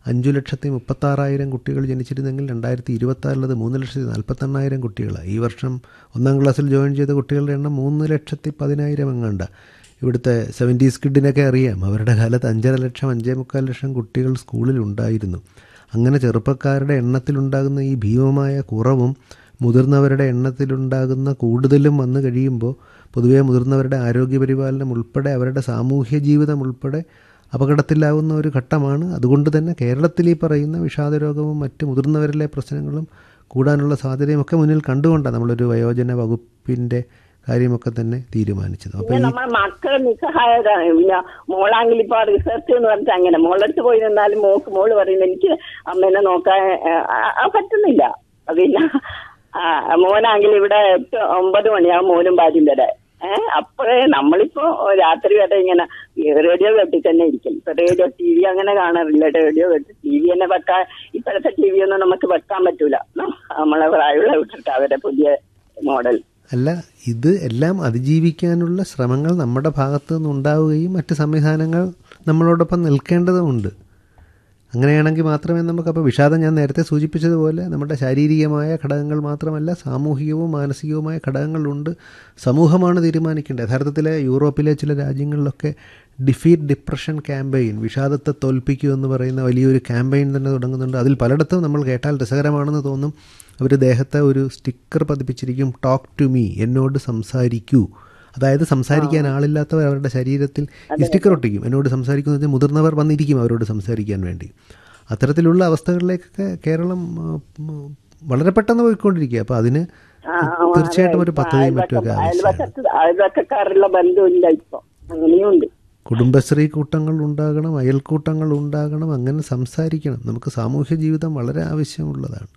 അഞ്ചു ലക്ഷത്തി മുപ്പത്താറായിരം കുട്ടികൾ ജനിച്ചിരുന്നെങ്കിൽ രണ്ടായിരത്തി ഇരുപത്താറിലത് മൂന്ന് ലക്ഷത്തി നാൽപ്പത്തെണ്ണായിരം കുട്ടികളാണ് ഈ വർഷം ഒന്നാം ക്ലാസ്സിൽ ജോയിൻ ചെയ്ത കുട്ടികളുടെ എണ്ണം മൂന്ന് ലക്ഷത്തി പതിനായിരം എങ്ങാണ്ട ഇവിടുത്തെ സെവൻറ്റീസ് കിഡിനൊക്കെ അറിയാം അവരുടെ കാലത്ത് അഞ്ചര ലക്ഷം അഞ്ചേ മുക്കാൽ ലക്ഷം കുട്ടികൾ സ്കൂളിൽ ഉണ്ടായിരുന്നു അങ്ങനെ ചെറുപ്പക്കാരുടെ എണ്ണത്തിലുണ്ടാകുന്ന ഈ ഭീമമായ കുറവും മുതിർന്നവരുടെ എണ്ണത്തിലുണ്ടാകുന്ന കൂടുതലും വന്നു കഴിയുമ്പോൾ പൊതുവേ മുതിർന്നവരുടെ ആരോഗ്യപരിപാലനം ഉൾപ്പെടെ അവരുടെ സാമൂഹ്യ ജീവിതം ഉൾപ്പെടെ അപകടത്തിലാവുന്ന ഒരു ഘട്ടമാണ് അതുകൊണ്ട് തന്നെ കേരളത്തിൽ ഈ പറയുന്ന വിഷാദരോഗവും മറ്റ് മുതിർന്നവരിലെ പ്രശ്നങ്ങളും കൂടാനുള്ള സാധ്യതയും ഒക്കെ മുന്നിൽ കണ്ടുകൊണ്ടാണ് നമ്മളൊരു വയോജന വകുപ്പിൻ്റെ കാര്യമൊക്കെ തന്നെ തീരുമാനിച്ചത് അപ്പോൾ പിന്നെ നമ്മളെ മക്കൾ നിസ്സഹായതാണ് പിന്നെ മോളാണെങ്കിൽ ഇപ്പൊ റിസർച്ച് എന്ന് പറഞ്ഞിട്ട് അങ്ങനെ മോളടുത്ത് പോയി നിന്നാലും മോക്ക് മോള് പറയുന്നത് എനിക്ക് അമ്മേനെ നോക്കാൻ ആ, ആ, പറ്റുന്നില്ല പിന്നെ ആ, മോനാണെങ്കിൽ ഇവിടെ എട്ട് ഒമ്പത് മണിയാവും മോനും ഭാര്യയും വരെ ഏഹ് അപ്പോഴേ നമ്മളിപ്പോ രാത്രി വരെ ഇങ്ങനെ റേഡിയോ കേട്ടി തന്നെ ഇരിക്കും ഇപ്പൊ റേഡിയോ ടി വി അങ്ങനെ കാണാറില്ല റേഡിയോ കേട്ട് ടി വി തന്നെ വെക്കാൻ ഇപ്പോഴത്തെ ടി വി ഒന്നും നമുക്ക് വെക്കാൻ പറ്റൂല നമ്മളെ പ്രായമുള്ള വിട്ടിട്ട് അവരെ പുതിയ മോഡൽ അല്ല ഇത് എല്ലാം അതിജീവിക്കാനുള്ള ശ്രമങ്ങൾ നമ്മുടെ ഭാഗത്തു നിന്നുണ്ടാവുകയും മറ്റ് സംവിധാനങ്ങൾ നമ്മളോടൊപ്പം നിൽക്കേണ്ടതുമുണ്ട് അങ്ങനെയാണെങ്കിൽ മാത്രമേ നമുക്ക് അപ്പോൾ വിഷാദം ഞാൻ നേരത്തെ സൂചിപ്പിച്ചതുപോലെ നമ്മുടെ ശാരീരികമായ ഘടകങ്ങൾ മാത്രമല്ല സാമൂഹികവും മാനസികവുമായ ഘടകങ്ങളുണ്ട് സമൂഹമാണ് തീരുമാനിക്കേണ്ടത് യഥാർത്ഥത്തിൽ യൂറോപ്പിലെ ചില രാജ്യങ്ങളിലൊക്കെ ഡിഫീറ്റ് ഡിപ്രഷൻ ക്യാമ്പയിൻ വിഷാദത്തെ തോൽപ്പിക്കൂ എന്ന് പറയുന്ന വലിയൊരു ക്യാമ്പയിൻ തന്നെ തുടങ്ങുന്നുണ്ട് അതിൽ പലയിടത്തും നമ്മൾ കേട്ടാൽ രസകരമാണെന്ന് തോന്നും അവർ ദേഹത്തെ ഒരു സ്റ്റിക്കർ പതിപ്പിച്ചിരിക്കും ടോക്ക് ടു മീ എന്നോട് സംസാരിക്കൂ അതായത് സംസാരിക്കാൻ ആളില്ലാത്തവർ അവരുടെ ശരീരത്തിൽ ഈ സ്റ്റിക്കർ ഒട്ടിക്കും എന്നോട് സംസാരിക്കുന്ന വെച്ചാൽ മുതിർന്നവർ വന്നിരിക്കും അവരോട് സംസാരിക്കാൻ വേണ്ടി അത്തരത്തിലുള്ള അവസ്ഥകളിലേക്കൊക്കെ കേരളം ആ, ഉം, വളരെ പെട്ടെന്ന് പോയിക്കൊണ്ടിരിക്കുക അപ്പോൾ അതിന് തീർച്ചയായിട്ടും ഒരു പദ്ധതിയും മറ്റുമൊക്കെ ആവശ്യമാണ് അയൽവക്കത്ത് അയൽവക്കക്കാരുള്ള ബന്ധമില്ല ഇപ്പൊ അങ്ങനെയുണ്ട് കുടുംബശ്രീ കൂട്ടങ്ങൾ ഉണ്ടാകണം അയൽക്കൂട്ടങ്ങൾ ഉണ്ടാകണം അങ്ങനെ സംസാരിക്കണം നമുക്ക് സാമൂഹ്യ ജീവിതം വളരെ ആവശ്യമുള്ളതാണ്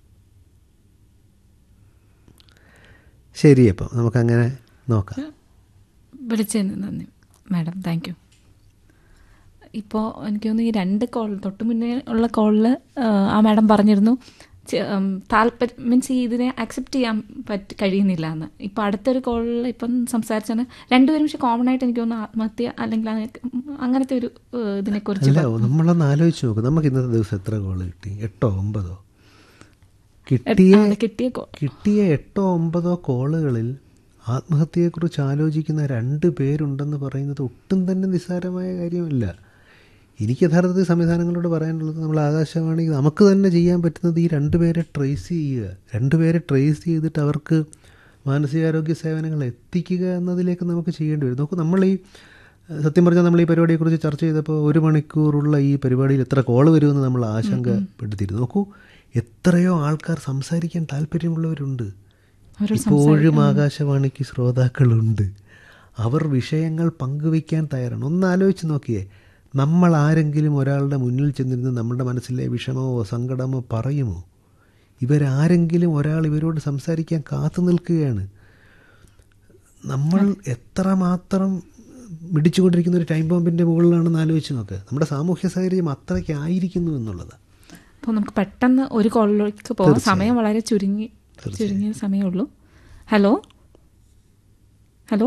ശരി അപ്പം നമുക്കങ്ങനെ നോക്കാം വിളിച്ചതിന് നന്ദി മാഡം താങ്ക് യു ഇപ്പോൾ എനിക്ക് തോന്നുന്നു ഈ രണ്ട് കോൾ തൊട്ട് മുന്നേ ഉള്ള കോളിൽ ആ മാഡം പറഞ്ഞിരുന്നു ചെ- ഉം, താല്പര്യം മീൻസ് ഇതിനെ അക്സെപ്റ്റ് ചെയ്യാൻ പറ്റ കഴിയുന്നില്ല എന്ന് ഇപ്പോൾ അടുത്തൊരു കോളിൽ ഇപ്പം സംസാരിച്ചാണ് രണ്ടുപേരും പക്ഷെ കോമൺ ആയിട്ട് എനിക്ക് തോന്നുന്നു ആത്മഹത്യ അല്ലെങ്കിൽ അങ്ങനെ- അങ്ങനത്തെ ഒരു ഏഹ്, ഇതിനെക്കുറിച്ച് അല്ല നമ്മളൊന്ന് ആലോചിച്ച് നോക്ക് നമുക്ക് ഇന്നത്തെ ദിവസം എത്ര കോള് കിട്ടി എട്ടോ ഒമ്പതോ കിട്ടിയ അത് കിട്ടിയ കോൾ കിട്ടിയ എട്ടോ ഒമ്പതോ കോളുകളിൽ ആത്മഹത്യയെക്കുറിച്ച് ആലോചിക്കുന്ന രണ്ട് പേരുണ്ടെന്ന് പറയുന്നത് ഒട്ടും തന്നെ നിസ്സാരമായ കാര്യമല്ല എനിക്ക് യഥാർത്ഥത്തിൽ സംവിധാനങ്ങളോട് പറയാനുള്ളത് നമ്മൾ ആകാശവാണി നമുക്ക് തന്നെ ചെയ്യാൻ പറ്റുന്നത് ഈ രണ്ടുപേരെ ട്രേസ് ചെയ്യുക രണ്ടുപേരെ ട്രേസ് ചെയ്തിട്ട് അവർക്ക് മാനസികാരോഗ്യ സേവനങ്ങൾ എത്തിക്കുക എന്നതിലേക്ക് നമുക്ക് ചെയ്യേണ്ടി വരും നോക്കൂ നമ്മൾ ഈ സത്യം പറഞ്ഞാൽ നമ്മൾ ഈ പരിപാടിയെക്കുറിച്ച് ചർച്ച ചെയ്തപ്പോൾ ഒരു മണിക്കൂറുള്ള ഈ പരിപാടിയിൽ എത്ര കോള് വരുമെന്ന് നമ്മൾ ആശങ്കപ്പെടുത്തിയിരുന്നു നോക്കൂ എത്രയോ ആൾക്കാർ സംസാരിക്കാൻ താല്പര്യമുള്ളവരുണ്ട് ഇപ്പോഴും ആകാശവാണിക്ക് ശ്രോതാക്കളുണ്ട് അവർ വിഷയങ്ങൾ പങ്കുവയ്ക്കാൻ തയ്യാറാണ് ഒന്ന് ആലോചിച്ച് നോക്കിയേ നമ്മൾ ആരെങ്കിലും ഒരാളുടെ മുന്നിൽ ചെന്നിരുന്ന് നമ്മുടെ മനസ്സിലെ വിഷമമോ സങ്കടമോ പറയുമോ ഇവരാരെങ്കിലും ഒരാൾ ഇവരോട് സംസാരിക്കാൻ കാത്തു നിൽക്കുകയാണ് നമ്മൾ എത്രമാത്രം മിടിച്ചുകൊണ്ടിരിക്കുന്ന ഒരു ടൈം ബോംബിൻ്റെ മുകളിലാണെന്ന് ആലോചിച്ച് നോക്ക് നമ്മുടെ സാമൂഹ്യ സാഹചര്യം അത്രയ്ക്ക് ആയിരിക്കുന്നു എന്നുള്ളത് അപ്പോൾ നമുക്ക് പെട്ടെന്ന് ഒരു കോളിലേക്ക് പോകാം സമയം വളരെ ചുരുങ്ങി ചുരുങ്ങിയ സമയമുള്ളൂ ഹലോ ഹലോ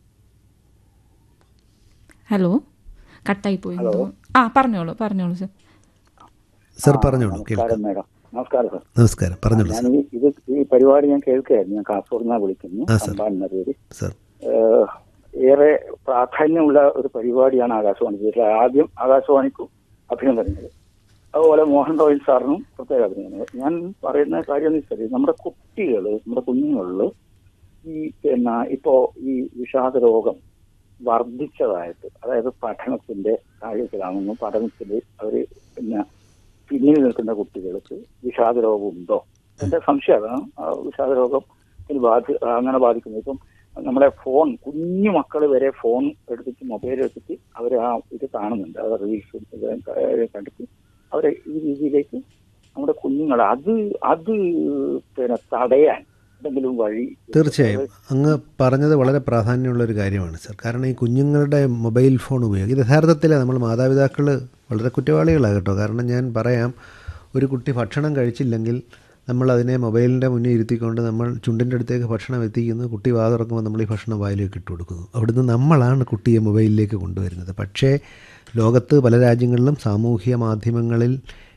ഹലോ കട്ടായി പോയി എന്ന് തോന്നുന്നു. ആ പറഞ്ഞോളൂ പറഞ്ഞോളൂ സർ സർ പറഞ്ഞോളൂ കേൾക്കാം നമസ്കാരം മേഡം നമസ്കാരം സാർ നമസ്കാരം പറഞ്ഞോളൂ ഞാൻ ഈ- ഇത് ഈ പരിപാടി ഞാൻ കേൾക്കുകയായിരുന്നു ഞാൻ കാസർഗോഡ് നിന്നാണ് വിളിക്കുന്നു ആ, സർ. അമ്പാൻ എന്ന പേര് സർ ഏഹ്, ഏറെ പ്രാധാന്യമുള്ള ഒരു പരിപാടിയാണ് ആകാശവാണി ഇതിൽ ആദ്യം ആകാശവാണിക്കും അഭിനന്ദനങ്ങൾ അതുപോലെ മോഹൻ റോയൽ സാറിനും പ്രത്യേക അഭിനന്ദനങ്ങൾ ഞാൻ പറയുന്ന കാര്യം എന്ന് വെച്ചാൽ നമ്മുടെ കുട്ടികൾ നമ്മുടെ കുഞ്ഞുങ്ങളിൽ ഈ പിന്നെ ഇപ്പോ ഈ വിഷാദ രോഗം വർദ്ധിച്ചതായിട്ട് അതായത് പഠനത്തിന്റെ കാര്യത്തിലാണെന്നും പഠനത്തിൽ അവര് പിന്നെ പിന്നിൽ നിൽക്കുന്ന കുട്ടികൾക്ക് വിഷാദ രോഗം ഉണ്ടോ എന്റെ സംശയം അതാണ് ആ വിഷാദ രോഗം ഇതിന് ബാധി അങ്ങനെ ബാധിക്കുന്നത് ഇപ്പം നമ്മുടെ ഫോൺ കുഞ്ഞു മക്കൾ വരെ ഫോൺ എടുത്തിട്ട് മൊബൈൽ എടുത്തിട്ട് അവർ ആ ഇത് കാണുന്നുണ്ട് അത് റീൽസും ഇത് കണ്ടിട്ട് അവരെ ഈ രീതിയിലേക്ക് നമ്മുടെ കുഞ്ഞുങ്ങൾ അത് അത് പിന്നെ തടയാൻ എന്തെങ്കിലും വഴി തീർച്ചയായും അങ്ങ് പറഞ്ഞത് വളരെ പ്രാധാന്യമുള്ള ഒരു കാര്യമാണ് സർ കാരണം ഈ കുഞ്ഞുങ്ങളുടെ മൊബൈൽ ഫോൺ ഉപയോഗം ഇത് യഥാർത്ഥത്തിൽ നമ്മൾ മാതാപിതാക്കൾ വളരെ കുറ്റവാളികളാണ് കേട്ടോ കാരണം ഞാൻ പറയാം ഒരു കുട്ടി ഭക്ഷണം കഴിച്ചില്ലെങ്കിൽ നമ്മൾ അതിനെ മൊബൈലിൻ്റെ മുന്നിൽ ഇരുത്തിക്കൊണ്ട് നമ്മൾ ചുണ്ടിൻ്റെ അടുത്തേക്ക് ഭക്ഷണം എത്തിക്കുന്നു കുട്ടി വാ തുറക്കുമ്പോൾ നമ്മൾ ഈ ഭക്ഷണം വായിലേക്ക് ഇട്ട് കൊടുക്കുന്നു അവിടുന്ന് നമ്മളാണ് കുട്ടിയെ മൊബൈലിലേക്ക് കൊണ്ടുവരുന്നത് പക്ഷേ ലോകത്ത് പല രാജ്യങ്ങളിലും സാമൂഹ്യ മാധ്യമങ്ങളിൽ